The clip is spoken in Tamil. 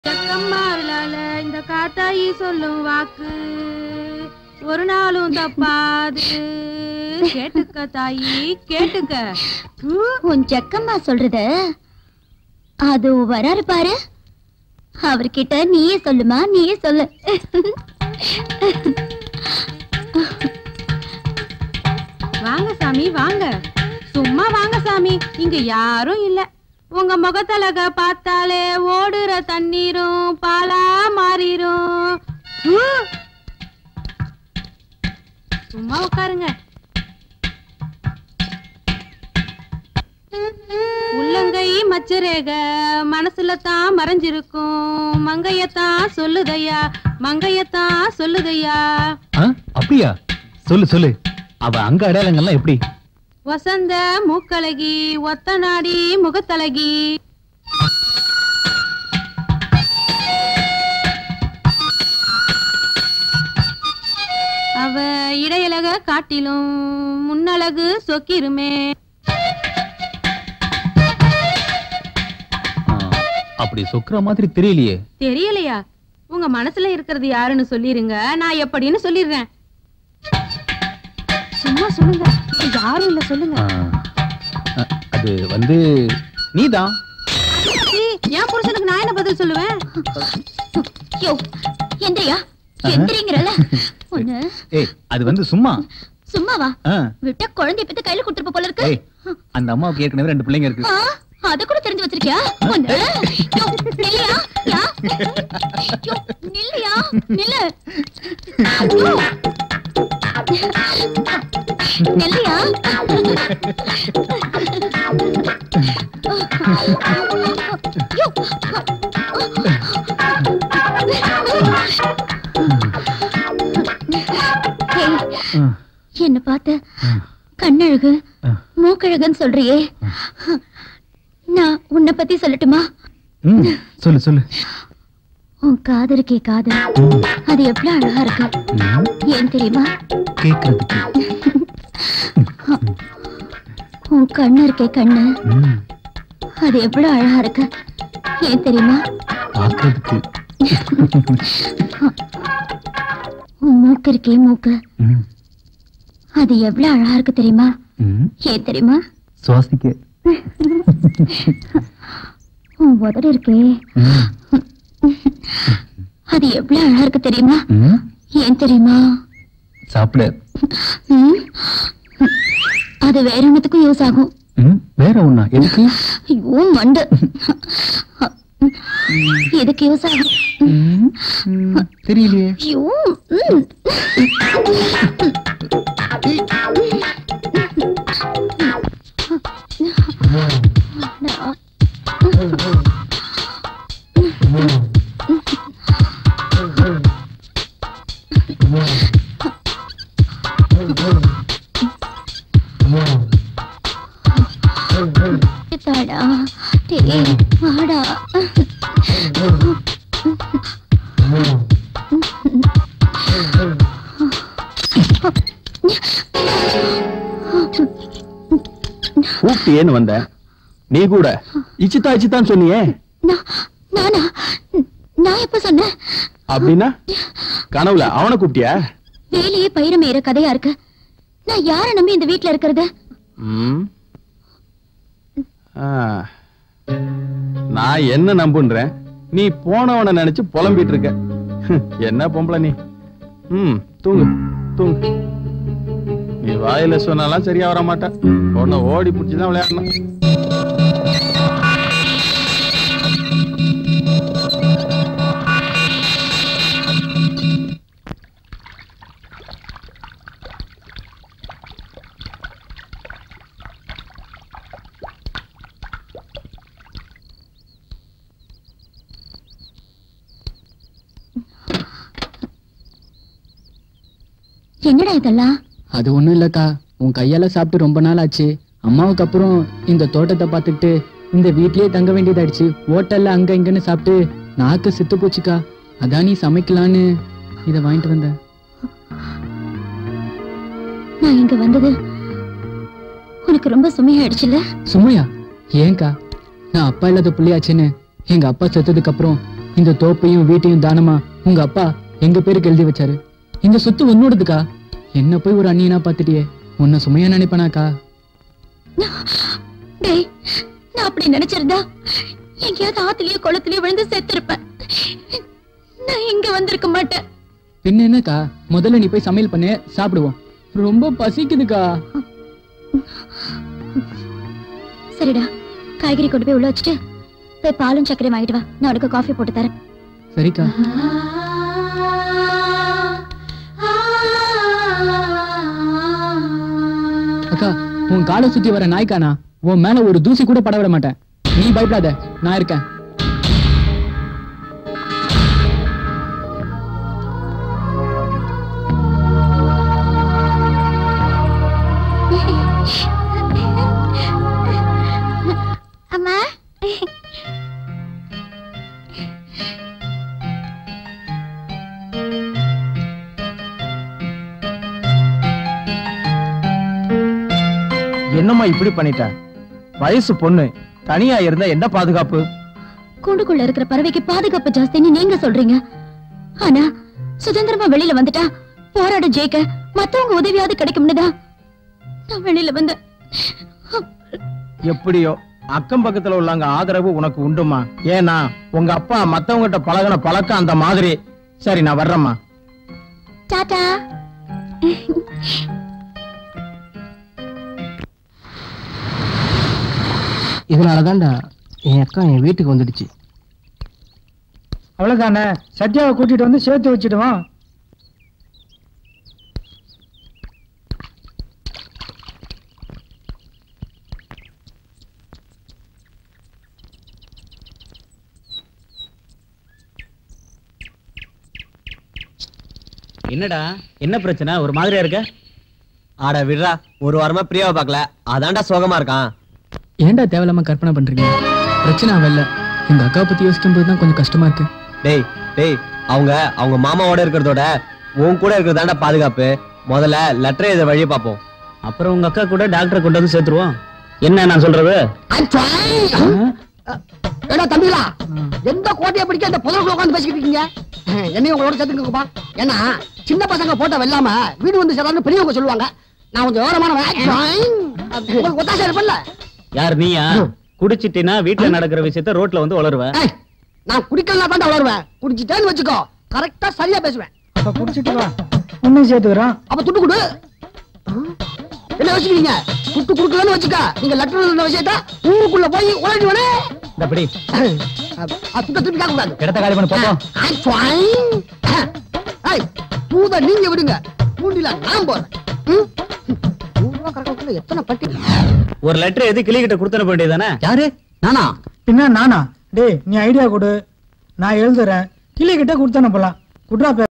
செக்கம்மாருளால இந்த காத்தாயி சொல்லும் வாக்கு ஒரு நாளும் தப்பாது கேட்டுக்க தாயி கேட்டுக்க உன் ஜக்கம்மா சொல்றத அது வராரு பாரு அவர்கிட்ட நீயே சொல்லுமா நீயே சொல்லு வாங்க சாமி வாங்க சும்மா வாங்க சாமி இங்க யாரும் இல்ல உங்க முகத்தலக பார்த்தாலே ஓடுற தண்ணீரும் பாலா மாறிரும் ஹூ! சும்மா உட்காருங்க உள்ளங்கை மச்சரேக மனசுல தான் மறைஞ்சிருக்கும் மங்கையத்தான் சொல்லுதையா மங்கையத்தான் சொல்லுதையா ஆ, அப்படியா சொல்லு சொல்லு அவ அங்க அடையாளங்கள்லாம் எப்படி வசந்த மூக்கழகி ஒத்த நாடி முகத்தழகி அவ இடையழக காட்டிலும் முன்னழகு சொக்கிருமே ஆ, அப்படி சொக்குற மாதிரி தெரியலையே தெரியலையா உங்க மனசுல இருக்கிறது யாருன்னு சொல்லிருங்க நான் எப்படின்னு சொல்லிடுறேன் சும்மா சொல்லுங்க இது யாரும் இல்ல சொல்லுங்க ஆ, அ, அது வந்து நீதான் சீ, என் புருஷனுக்கு நான் என்ன பதில் சொல்லுவேன் யோ எந்திரியா எந்திரிங்கிறல ஒண்ணு ஏய் அது வந்து சும்மா சும்மாவா ஆ, விட்டா குழந்தை பத்தி கையில கொடுத்துருப்ப போல இருக்கு ஏய் அந்த அம்மாவுக்கு ஏற்கனவே ரெண்டு பிள்ளைங்க இருக்கு ஆ, அத கூட தெரிஞ்சு வச்சிருக்கியா ஒண்ணு யோ, நில்லையா யா யோ, நில்லையா நில்லு யோ. நில்லையா யோ. ஏய், ஆ, என்ன பார்த்த ஆ, கண்ணழகு ஆ. மூக்கழகுன்னு சொல்றியே நான் உன்னை பத்தி சொல்லட்டுமா ம், சொல்லு சொல்லு உன் காது இருக்கே காது ம், அது எவ்வளவு அழகா இருக்கு ம், ஏன் தெரியுமா கேக்குறதுக்கு உன் கண்ணு இருக்கே கண்ணு ம், அது எவ்வளவு அழகா இருக்கு ஏன் தெரியுமா பார்க்கிறதுக்கு உன் மூக்கு இருக்கே மூக்கு ம், அது எவ்வளவு அழகா இருக்கு தெரியுமா ம், ஏன் தெரியுமா சுவாசிக்க உன் உதடு இருக்கே ம், அது எவ்வளவு அழகா இருக்கு தெரியுமா ம், ஏன் தெரியுமா சாப்பிட ம்? அது வேற என்னத்துக்கும் யூஸ் ஆகும் ம், வேற ஒண்ணா எதுக்கு ஐயோ மண்டு எதுக்கு யூஸ் ஆகும் ம், ம், தெரியலையே ஐயோ ம். நான் தாடா டேய் வாடா கூப்பிட்டியேன்னு வந்தேன் நீ கூட இச்சிதா இச்சிதான்னு சொன்னியே நான் நானா நான் எப்ப சொன்னேன் அப்படின்னா கனவுல அவனை கூப்பிட்டியா வேலையே பயிர மேற கதையா இருக்கு நான் யார நம்பி இந்த வீட்ல இருக்கிறது ம். ஆ. நான் என்ன நம்புன்றேன் நீ போனவனை நினைச்சு புலம்பிட்டு இருக்க ஹம், என்ன பொம்பளை நீ ம் தூங்கு தூங்கு நீ வாயில சொன்னாலாம் சரியா வர மாட்டா உன்னை ஓடி பிடிச்சிதான் விளையாடணும் என்னடா இதெல்லாம் அது ஒண்ணும் இல்லக்கா உன் கையால சாப்பிட்டு ரொம்ப நாள் ஆச்சு அம்மாவுக்கு அப்புறம் இந்த தோட்டத்தை பார்த்துக்கிட்டு இந்த வீட்லயே தங்க வேண்டியதாயிடுச்சு ஹோட்டல்ல அங்க இங்கன்னு சாப்பிட்டு நாக்கு செத்து போச்சுக்கா அதான் நீ சமைக்கலான்னு இதை வாங்கிட்டு வந்தேன் நான் இங்க வந்தது உனக்கு ரொம்ப சுமையாயிடுச்சுல சுமையா ஏன்க்கா நான் அப்பா இல்லாத புள்ளியாச்சுன்னு எங்க அப்பா செத்ததுக்கு அப்புறம் இந்த தோப்பையும் வீட்டையும் தானமா உங்க அப்பா எங்க பேருக்கு எழுதி வச்சாரு இந்த சொத்து உன்னோடதுக்கா என்ன போய் ஒரு அண்ணியனா பாத்துட்டியே உன்னை சுமையா நினைப்பனாக்கா டேய் நான் அப்படி நினைச்சிருந்தா எங்கேயாவது ஆத்துலயோ குளத்துலயோ விழுந்து செத்திருப்பேன் நான் இங்க வந்திருக்க மாட்டேன் பின்ன என்னக்கா முதல்ல நீ போய் சமையல் பண்ணு சாப்பிடுவோம் ரொம்ப பசிக்குதுக்கா சரிடா காய்கறி கொண்டு போய் உள்ள வச்சுட்டு போய் பாலும் சர்க்கரையும் வாங்கிட்டு வா நான் உனக்கு காஃபி போட்டு தரேன் சரிக்கா அக்கா உன் காலை சுத்தி வர நாய்க்கானா உன் மேல ஒரு தூசி கூட பட விட மாட்டேன் நீ பயப்படாத நான் இருக்கேன் அம்மா என்னம்மா இப்படி பண்ணிட்ட வயசு பொண்ணு தனியா இருந்தா என்ன பாதுகாப்பு கூண்டுக்குள்ள இருக்கிற பறவைக்கு பாதுகாப்பு ஜாஸ்தின்னு நீங்க சொல்றீங்க ஆனா சுதந்திரமா வெளியில வந்துட்டா போராட ஜெயிக்க மத்தவங்க உதவியாவது கிடைக்கும்னு தான் நான் வெளியில வந்தேன் எப்படியோ அக்கம் பக்கத்துல உள்ளவங்க ஆதரவு உனக்கு உண்டுமா ஏன்னா உங்க அப்பா மத்தவங்கிட்ட பழகுன பழக்கம் அந்த மாதிரி சரி நான் வர்றேம்மா டாடா இதனாலதான்டா என் அக்கா என் வீட்டுக்கு வந்துடுச்சு அவ்வளவுதானே சத்யாவை கூட்டிட்டு வந்து சேர்த்து வச்சிடுவோம் என்னடா என்ன பிரச்சனை ஒரு மாதிரியா இருக்க ஆட விடுறா ஒரு வாரமா பிரியாவை பார்க்கல அதான்டா சோகமா இருக்கான் ஏன்டா தேவையில்லாம கற்பனை பண்றீங்க பிரச்சனை அவ இல்ல எங்க அக்கா பத்தி யோசிக்கும் போது தான் கொஞ்சம் கஷ்டமா இருக்கு டேய் டேய் அவங்க அவங்க மாமாவோட இருக்கிறதோட உன் கூட இருக்கிறதாண்டா பாதுகாப்பு முதல்ல லெட்டர் எழுத வழியை பார்ப்போம் அப்புறம் உங்க அக்கா கூட டாக்டரை கொண்டு வந்து சேர்த்துருவோம் என்ன நான் சொல்றது ஏடா தம்பிகளா எந்த கோட்டையை பிடிக்க இந்த புதருக்குள்ள உட்காந்து பேசிக்கிட்டு இருக்கீங்க என்னையும் உங்களோட சேர்த்துக்கோப்பா ஏன்னா சின்ன பசங்க போட்டோ வெல்லாம வீடு வந்து சேதான்னு பெரியவங்க சொல்லுவாங்க நான் கொஞ்சம் விவரமானவன் உங்களுக்கு ஒத்தாசை இருப்பல்ல யார் நீயா குடிச்சிட்டினா வீட்டுல நடக்கிற விஷயத்த ரோட்ல வந்து வளருவ ஏய், நான் குடிக்கலாம் தான் வளருவேன் குடிச்சிட்டேன்னு வச்சுக்கோ கரெக்டா சரியா பேசுவேன் அப்ப குடிச்சிட்டு வா உன்னையும் சேர்த்துக்கிறோம் அப்ப துட்டு கொடு ஆ? என்ன வச்சுக்கிறீங்க துட்டு கொடுக்கலன்னு வச்சுக்க நீங்க லெட்டர் எழுதின விஷயத்த ஊருக்குள்ள போய் உழைஞ்சுவனே இந்த அப்படி துட்ட திருப்பி கேட்க கூடாது கிடத்த காலி பண்ண போப்போம் ஆ, சுவாங். ஏய், பூத நீங்க விடுங்க பூண்டில நான் போறேன் ம்? நூறு ரூபா கறக்கறதுக்குள்ள எத்தனை பட்டி ஒரு லெட்டர் எழுதி கிளி கிட்ட கொடுத்தன வேண்டியதானே யாரு நானா பின்ன நானா டேய் நீ ஐடியா கொடு நான் எழுதுறேன் கிளி கிட்ட கொடுத்தானே போலாம் குட்ரா